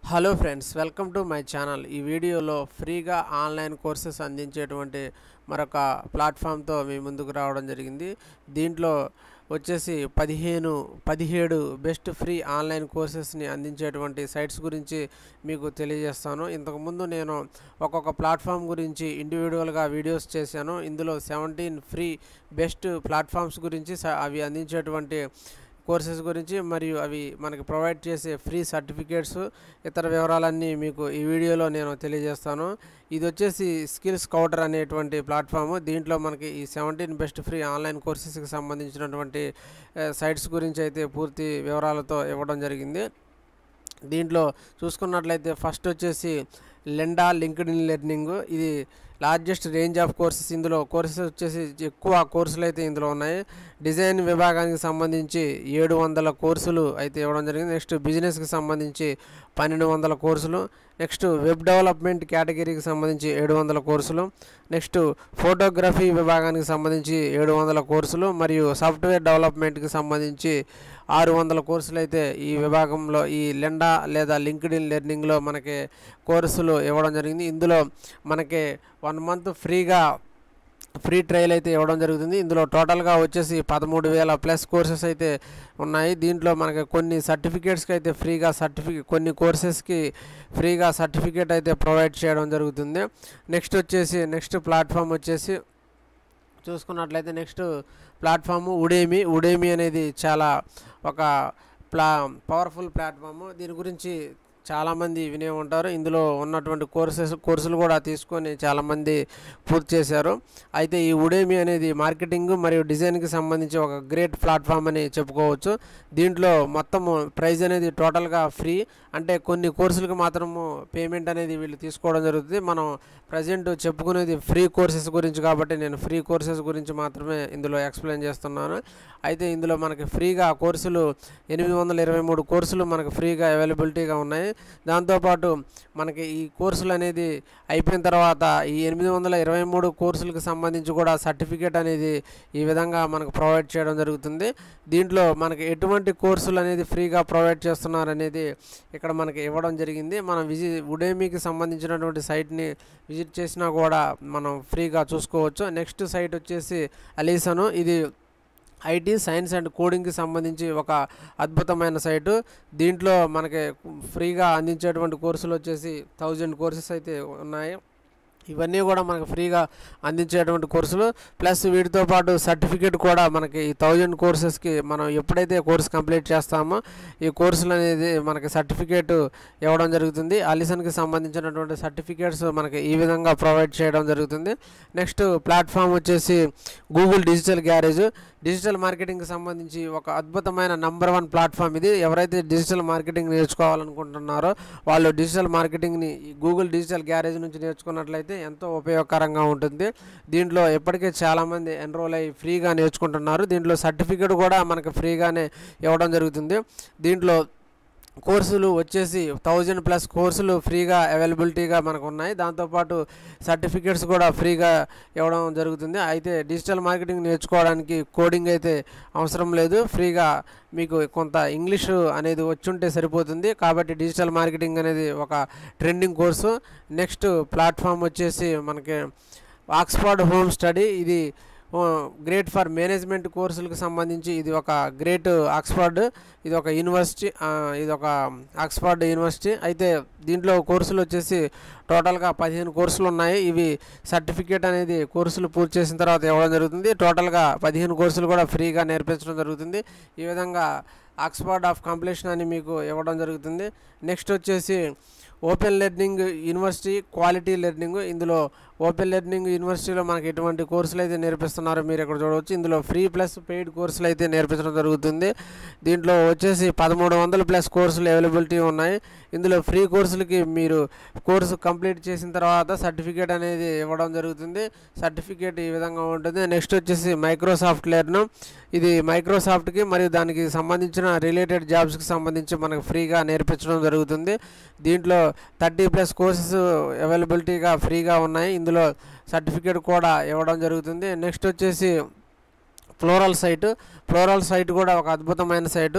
hello friends welcome to my channel ఈ వీడియోలో ఫ్రీగా ఆన్లైన్ కోర్సెస్ అందించేటువంటి మరొక ప్లాట్ఫామ్తో మీ ముందుకు రావడం జరిగింది దీంట్లో వచ్చేసి పదిహేను పదిహేడు బెస్ట్ ఫ్రీ ఆన్లైన్ కోర్సెస్ని అందించేటువంటి సైట్స్ గురించి మీకు తెలియజేస్తాను ఇంతకుముందు నేను ఒక్కొక్క ప్లాట్ఫామ్ గురించి ఇండివిజువల్గా వీడియోస్ చేశాను ఇందులో సెవెంటీన్ ఫ్రీ బెస్ట్ ప్లాట్ఫామ్స్ గురించి స- అవి అందించేటువంటి కోర్సెస్ గురించి మరియు అవి మనకి ప్రొవైడ్ చేసే ఫ్రీ సర్టిఫికేట్స్ ఇతర వివరాలన్నీ మీకు ఈ వీడియోలో నేను తెలియజేస్తాను ఇది వచ్చేసి స్కిల్స్ కౌంటర్ అనేటువంటి ప్లాట్ఫామ్ దీంట్లో మనకి ఈ సెవెంటీన్ బెస్ట్ ఫ్రీ ఆన్లైన్ కోర్సెస్కి సంబంధించినటువంటి సైట్స్ గురించి అయితే పూర్తి వివరాలతో ఇవ్వడం జరిగింది దీంట్లో చూసుకున్నట్లయితే ఫస్ట్ వచ్చేసి లెండా లింక్డ్ ఇన్ లెర్నింగ్ ఇది లార్జెస్ట్ రేంజ్ ఆఫ్ కోర్సెస్ ఇందులో కోర్సెస్ వచ్చేసి ఎక్కువ కోర్సులు అయితే ఇందులో ఉన్నాయి డిజైన్ విభాగానికి సంబంధించి ఏడు వందల కోర్సులు అయితే ఇవ్వడం జరిగింది నెక్స్ట్ బిజినెస్కి సంబంధించి పన్నెండు వందల కోర్సులు నెక్స్ట్ వెబ్ డెవలప్మెంట్ కేటగిరీకి సంబంధించి ఏడు వందల కోర్సులు నెక్స్ట్ ఫోటోగ్రఫీ విభాగానికి సంబంధించి ఏడు వందల కోర్సులు మరియు సాఫ్ట్వేర్ డెవలప్మెంట్కి సంబంధించి ఆరు వందల కోర్సులు అయితే ఈ విభాగంలో ఈ లెండా లేదా లింక్డ్ ఇన్ లెర్నింగ్లో మనకి కోర్సులు ఇవ్వడం జరిగింది ఇందులో మనకి వన్ మంత్ ఫ్రీగా ఫ్రీ ట్రయల్ అయితే ఇవ్వడం జరుగుతుంది ఇందులో టోటల్గా వచ్చేసి పదమూడు వేల ప్లస్ కోర్సెస్ అయితే ఉన్నాయి దీంట్లో మనకి కొన్ని సర్టిఫికేట్స్కి అయితే ఫ్రీగా సర్టిఫికేట్ కొన్ని కోర్సెస్కి ఫ్రీగా సర్టిఫికేట్ అయితే ప్రొవైడ్ చేయడం జరుగుతుంది నెక్స్ట్ వచ్చేసి నెక్స్ట్ ప్లాట్ఫామ్ వచ్చేసి చూసుకున్నట్లయితే నెక్స్ట్ ప్లాట్ఫామ్ ఉడేమి ఉడేమి అనేది చాలా ఒక ప్లా పవర్ఫుల్ ప్లాట్ఫామ్ దీని గురించి చాలామంది వినే ఉంటారు ఇందులో ఉన్నటువంటి కోర్సెస్ కోర్సులు కూడా తీసుకొని చాలామంది పూర్తి చేశారు అయితే ఈ ఉడేమి అనేది మార్కెటింగ్ మరియు డిజైన్కి సంబంధించి ఒక గ్రేట్ ప్లాట్ఫామ్ అని చెప్పుకోవచ్చు దీంట్లో మొత్తము ప్రైజ్ అనేది టోటల్గా ఫ్రీ అంటే కొన్ని కోర్సులకు మాత్రము పేమెంట్ అనేది వీళ్ళు తీసుకోవడం జరుగుతుంది మనం ప్రజెంట్ చెప్పుకునేది ఫ్రీ కోర్సెస్ గురించి కాబట్టి నేను ఫ్రీ కోర్సెస్ గురించి మాత్రమే ఇందులో ఎక్స్ప్లెయిన్ చేస్తున్నాను అయితే ఇందులో మనకి ఫ్రీగా కోర్సులు ఎనిమిది వందల ఇరవై మూడు కోర్సులు మనకు ఫ్రీగా అవైలబిలిటీగా ఉన్నాయి దాంతోపాటు మనకి ఈ కోర్సులు అనేది అయిపోయిన తర్వాత ఈ ఎనిమిది వందల ఇరవై మూడు కోర్సులకు సంబంధించి కూడా సర్టిఫికేట్ అనేది ఈ విధంగా మనకు ప్రొవైడ్ చేయడం జరుగుతుంది దీంట్లో మనకి ఎటువంటి కోర్సులు అనేది ఫ్రీగా ప్రొవైడ్ చేస్తున్నారు అనేది ఇక్కడ మనకి ఇవ్వడం జరిగింది మనం విజి ఉడేమీకి సంబంధించినటువంటి సైట్ని విజిట్ చేసినా కూడా మనం ఫ్రీగా చూసుకోవచ్చు నెక్స్ట్ సైట్ వచ్చేసి అలీసను ఇది ఐటీ సైన్స్ అండ్ కోడింగ్కి సంబంధించి ఒక అద్భుతమైన సైటు దీంట్లో మనకి ఫ్రీగా అందించేటువంటి కోర్సులు వచ్చేసి థౌజండ్ కోర్సెస్ అయితే ఉన్నాయి ఇవన్నీ కూడా మనకు ఫ్రీగా అందించేటువంటి కోర్సులు ప్లస్ వీటితో పాటు సర్టిఫికేట్ కూడా మనకి ఈ థౌజండ్ కోర్సెస్కి మనం ఎప్పుడైతే కోర్స్ కంప్లీట్ చేస్తామో ఈ కోర్సులు అనేది మనకి సర్టిఫికేట్ ఇవ్వడం జరుగుతుంది అలిసన్కి సంబంధించినటువంటి సర్టిఫికేట్స్ మనకి ఈ విధంగా ప్రొవైడ్ చేయడం జరుగుతుంది నెక్స్ట్ ప్లాట్ఫామ్ వచ్చేసి గూగుల్ డిజిటల్ గ్యారేజ్ డిజిటల్ మార్కెటింగ్కి సంబంధించి ఒక అద్భుతమైన నంబర్ వన్ ప్లాట్ఫామ్ ఇది ఎవరైతే డిజిటల్ మార్కెటింగ్ నేర్చుకోవాలనుకుంటున్నారో వాళ్ళు డిజిటల్ మార్కెటింగ్ని ఈ గూగుల్ డిజిటల్ గ్యారేజ్ నుంచి నేర్చుకున్నట్లయితే ఎంతో ఉపయోగకరంగా ఉంటుంది దీంట్లో ఇప్పటికే చాలామంది ఎన్రోల్ అయ్యి ఫ్రీగా నేర్చుకుంటున్నారు దీంట్లో సర్టిఫికేట్ కూడా మనకు ఫ్రీగానే ఇవ్వడం జరుగుతుంది దీంట్లో కోర్సులు వచ్చేసి థౌజండ్ ప్లస్ కోర్సులు ఫ్రీగా అవైలబిలిటీగా మనకు ఉన్నాయి దాంతోపాటు సర్టిఫికేట్స్ కూడా ఫ్రీగా ఇవ్వడం జరుగుతుంది అయితే డిజిటల్ మార్కెటింగ్ నేర్చుకోవడానికి కోడింగ్ అయితే అవసరం లేదు ఫ్రీగా మీకు కొంత ఇంగ్లీషు అనేది వచ్చుంటే సరిపోతుంది కాబట్టి డిజిటల్ మార్కెటింగ్ అనేది ఒక ట్రెండింగ్ కోర్సు నెక్స్ట్ ప్లాట్ఫామ్ వచ్చేసి మనకి ఆక్స్ఫర్డ్ హోమ్ స్టడీ ఇది గ్రేట్ ఫర్ మేనేజ్మెంట్ కోర్సులకు సంబంధించి ఇది ఒక గ్రేట్ ఆక్స్ఫర్డ్ ఇది ఒక యూనివర్సిటీ ఆ, ఇది ఒక ఆక్స్ఫర్డ్ యూనివర్సిటీ అయితే దీంట్లో కోర్సులు వచ్చేసి టోటల్గా పదిహేను కోర్సులు ఉన్నాయి ఇవి సర్టిఫికేట్ అనేది కోర్సులు పూర్తి చేసిన తర్వాత ఇవ్వడం జరుగుతుంది టోటల్గా పదిహేను కోర్సులు కూడా ఫ్రీగా నేర్పించడం జరుగుతుంది ఈ విధంగా ఆక్స్ఫర్డ్ ఆఫ్ కంప్లీషన్ అని మీకు ఇవ్వడం జరుగుతుంది నెక్స్ట్ వచ్చేసి open learning university quality learning ఇందులో ఓపెన్ లెర్నింగ్ యూనివర్సిటీలో మనకి ఎటువంటి కోర్సులు అయితే నేర్పిస్తున్నారో మీరు ఇక్కడ చూడవచ్చు ఇందులో ఫ్రీ ప్లస్ పెయిడ్ కోర్సులు అయితే నేర్పించడం జరుగుతుంది దీంట్లో వచ్చేసి పదమూడు వందల ప్లస్ కోర్సులు అవైలబిలిటీ ఉన్నాయి ఇందులో ఫ్రీ కోర్సులకి మీరు కోర్సు కంప్లీట్ చేసిన తర్వాత సర్టిఫికేట్ అనేది ఇవ్వడం జరుగుతుంది సర్టిఫికేట్ ఈ విధంగా ఉంటుంది నెక్స్ట్ వచ్చేసి మైక్రోసాఫ్ట్ లెర్న్ ఇది మైక్రోసాఫ్ట్కి మరియు దానికి సంబంధించిన రిలేటెడ్ జాబ్స్కి సంబంధించి మనకు ఫ్రీగా నేర్పించడం జరుగుతుంది దీంట్లో థర్టీ ప్లస్ కోర్సెస్ అవైలబిలిటీగా ఫ్రీగా ఉన్నాయి ఇందులో సర్టిఫికేట్ కూడా ఇవ్వడం జరుగుతుంది నెక్స్ట్ వచ్చేసి ఫ్లోరల్ సైట్ ఫ్లోరల్ సైట్ కూడా ఒక అద్భుతమైన సైటు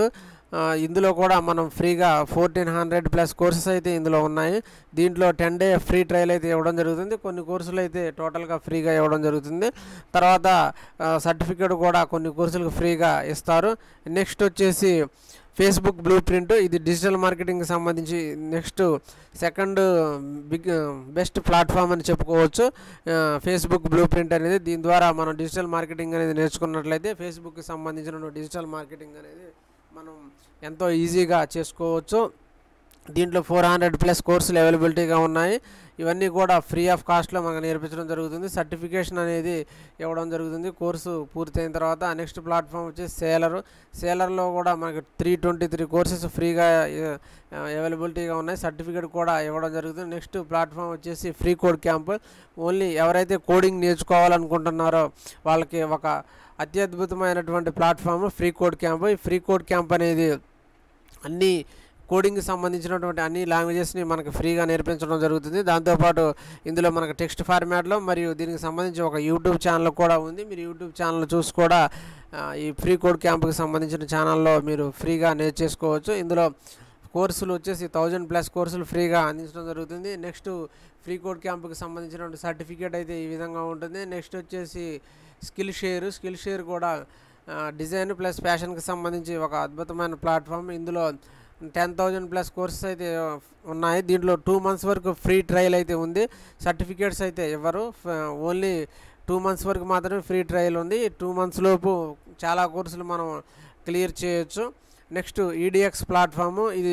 ఆ, ఇందులో కూడా మనం ఫ్రీగా ఫోర్టీన్ హండ్రెడ్ ప్లస్ కోర్సెస్ అయితే ఇందులో ఉన్నాయి దీంట్లో టెన్ డే ఫ్రీ ట్రయల్ అయితే ఇవ్వడం జరుగుతుంది కొన్ని కోర్సులు అయితే టోటల్గా ఫ్రీగా ఇవ్వడం జరుగుతుంది తర్వాత సర్టిఫికేట్ కూడా కొన్ని కోర్సులకు ఫ్రీగా ఇస్తారు నెక్స్ట్ వచ్చేసి ఫేస్బుక్ బ్లూ ప్రింట్ ఇది డిజిటల్ మార్కెటింగ్కి సంబంధించి next second big best platform అని చెప్పుకోవచ్చు ఫేస్బుక్ బ్లూ ప్రింట్ అనేది దీని ద్వారా మనం డిజిటల్ మార్కెటింగ్ అనేది నేర్చుకున్నట్లయితే ఫేస్బుక్కి సంబంధించిన డిజిటల్ మార్కెటింగ్ అనేది మనం ఎంతో ఈజీగా చేసుకోవచ్చు దీంట్లో ఫోర్ హండ్రెడ్ ప్లస్ కోర్సులు అవైలబిలిటీగా ఉన్నాయి ఇవన్నీ కూడా ఫ్రీ ఆఫ్ కాస్ట్లో మనకు నేర్పించడం జరుగుతుంది సర్టిఫికేషన్ అనేది ఇవ్వడం జరుగుతుంది కోర్సు పూర్తయిన తర్వాత నెక్స్ట్ ప్లాట్ఫామ్ వచ్చేసి సేలర్ సేలర్లో కూడా మనకి త్రీ ట్వంటీ త్రీ కోర్సెస్ ఫ్రీగా అవైలబిలిటీగా ఉన్నాయి సర్టిఫికేట్ కూడా ఇవ్వడం జరుగుతుంది నెక్స్ట్ ప్లాట్ఫామ్ వచ్చేసి ఫ్రీ కోడ్ క్యాంప్ ఓన్లీ ఎవరైతే కోడింగ్ నేర్చుకోవాలనుకుంటున్నారో వాళ్ళకి ఒక అత్యద్భుతమైనటువంటి ప్లాట్ఫామ్ ఫ్రీ కోడ్ క్యాంప్ ఈ ఫ్రీ కోడ్ క్యాంప్ అనేది అన్ని కోడింగ్కి సంబంధించినటువంటి అన్ని లాంగ్వేజెస్ని మనకు ఫ్రీగా నేర్పించడం జరుగుతుంది దాంతోపాటు ఇందులో మనకు టెక్స్ట్ ఫార్మాట్లో మరియు దీనికి సంబంధించి ఒక యూట్యూబ్ ఛానల్ కూడా ఉంది మీరు యూట్యూబ్ ఛానల్ చూసి కూడా ఆ, ఈ ఫ్రీ కోడ్ క్యాంప్కి సంబంధించిన ఛానల్లో మీరు ఫ్రీగా నేర్చేసుకోవచ్చు ఇందులో కోర్సులు వచ్చేసి థౌజండ్ ప్లస్ కోర్సులు ఫ్రీగా అందించడం జరుగుతుంది నెక్స్ట్ ఫ్రీ కోడ్ క్యాంప్కి సంబంధించినటువంటి సర్టిఫికేట్ అయితే ఈ విధంగా ఉంటుంది నెక్స్ట్ వచ్చేసి స్కిల్ షేర్ స్కిల్ షేర్ కూడా ఆ, డిజైన్ ప్లస్ ఫ్యాషన్కి సంబంధించి ఒక అద్భుతమైన ప్లాట్ఫామ్ ఇందులో టెన్ థౌజండ్ ప్లస్ కోర్సెస్ అయితే ఉన్నాయి దీంట్లో టూ మంత్స్ వరకు ఫ్రీ ట్రయల్ అయితే ఉంది సర్టిఫికేట్స్ అయితే ఇవ్వరు ఓన్లీ టూ మంత్స్ వరకు మాత్రమే ఫ్రీ ట్రయల్ ఉంది టూ మంత్స్ లోపు చాలా కోర్సులు మనం క్లియర్ చేయొచ్చు నెక్స్ట్ ఈడిఎక్స్ ప్లాట్ఫాము ఇది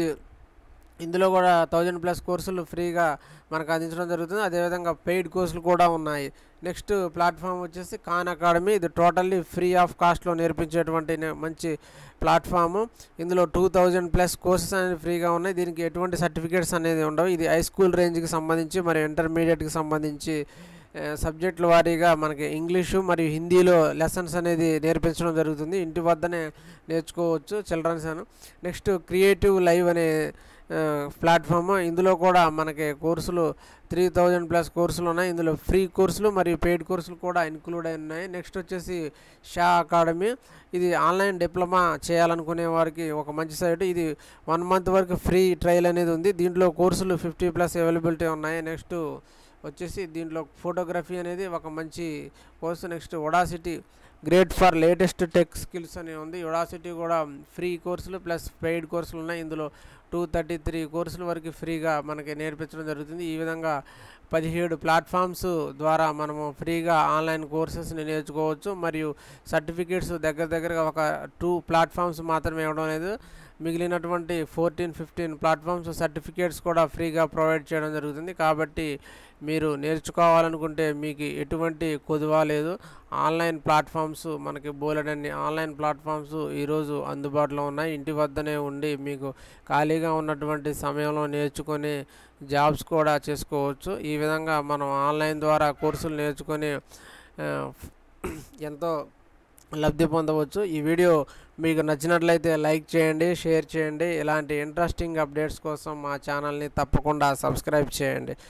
ఇందులో కూడా థౌజండ్ ప్లస్ కోర్సులు ఫ్రీగా మనకు అందించడం జరుగుతుంది అదేవిధంగా పెయిడ్ కోర్సులు కూడా ఉన్నాయి నెక్స్ట్ ప్లాట్ఫామ్ వచ్చేసి ఖాన్ అకాడమీ ఇది టోటల్లీ ఫ్రీ ఆఫ్ కాస్ట్లో నేర్పించేటువంటి నే- మంచి ప్లాట్ఫాము ఇందులో టూ థౌజండ్ ప్లస్ కోర్సెస్ అనేవి ఫ్రీగా ఉన్నాయి దీనికి ఎటువంటి సర్టిఫికేట్స్ అనేది ఉండవు ఇది హై స్కూల్ రేంజ్కి సంబంధించి మరి ఇంటర్మీడియట్కి సంబంధించి ఆ, సబ్జెక్టుల వారీగా మనకి ఇంగ్లీషు మరియు హిందీలో లెసన్స్ అనేది నేర్పించడం జరుగుతుంది ఇంటి వద్దనే నేర్చుకోవచ్చు చిల్డ్రన్స్ అని నెక్స్ట్ క్రియేటివ్ లైవ్ అనే ప్లాట్ఫామ్ ఇందులో కూడా మనకి కోర్సులు త్రీ థౌజండ్ ప్లస్ కోర్సులు ఉన్నాయి ఇందులో ఫ్రీ కోర్సులు మరియు పెయిడ్ కోర్సులు కూడా ఇన్క్లూడ్ అయి ఉన్నాయి నెక్స్ట్ వచ్చేసి షా అకాడమీ ఇది ఆన్లైన్ డిప్లొమా చేయాలనుకునే వారికి ఒక మంచి సైట్ ఇది వన్ మంత్ వరకు ఫ్రీ ట్రయల్ అనేది ఉంది దీంట్లో కోర్సులు ఫిఫ్టీ ప్లస్ అవైలబిలిటీ ఉన్నాయి నెక్స్ట్ వచ్చేసి దీంట్లో ఫోటోగ్రఫీ అనేది ఒక మంచి course next Udacity great for latest tech skills అని ఉంది ఒడాసిటీ కూడా ఫ్రీ కోర్సులు ప్లస్ పెయిడ్ కోర్సులు ఉన్నాయి ఇందులో టూ థర్టీ త్రీ కోర్సుల వరకు ఫ్రీగా మనకి నేర్పించడం జరుగుతుంది ఈ విధంగా పదిహేడు ప్లాట్ఫామ్స్ ద్వారా మనము ఫ్రీగా ఆన్లైన్ కోర్సెస్ని నేర్చుకోవచ్చు మరియు సర్టిఫికేట్స్ దగ్గర దగ్గరగా ఒక టూ ప్లాట్ఫామ్స్ మాత్రమే ఇవ్వడం లేదు మిగిలినటువంటి ఫోర్టీన్ ఫిఫ్టీన్ ప్లాట్ఫామ్స్ సర్టిఫికేట్స్ కూడా ఫ్రీగా ప్రొవైడ్ చేయడం జరుగుతుంది కాబట్టి మీరు నేర్చుకోవాలనుకుంటే మీకు ఎటువంటి కొదువ లేదు ఆన్లైన్ ప్లాట్ఫామ్స్ మనకి బోలెడన్ని ఆన్లైన్ ప్లాట్ఫామ్స్ ఈరోజు అందుబాటులో ఉన్నాయి ఇంటి వద్దనే ఉండి మీకు ఖాళీగా ఉన్నటువంటి సమయంలో నేర్చుకొని జాబ్స్ కూడా చేసుకోవచ్చు ఈ విధంగా మనం ఆన్లైన్ ద్వారా కోర్సులు నేర్చుకొని ఆ, ఎంతో లబ్ధి పొందవచ్చు ఈ వీడియో మీకు నచ్చినట్లయితే లైక్ చేయండి షేర్ చేయండి ఇలాంటి ఇంట్రెస్టింగ్ అప్డేట్స్ కోసం మా ఛానల్ని తప్పకుండా సబ్స్క్రైబ్ చేయండి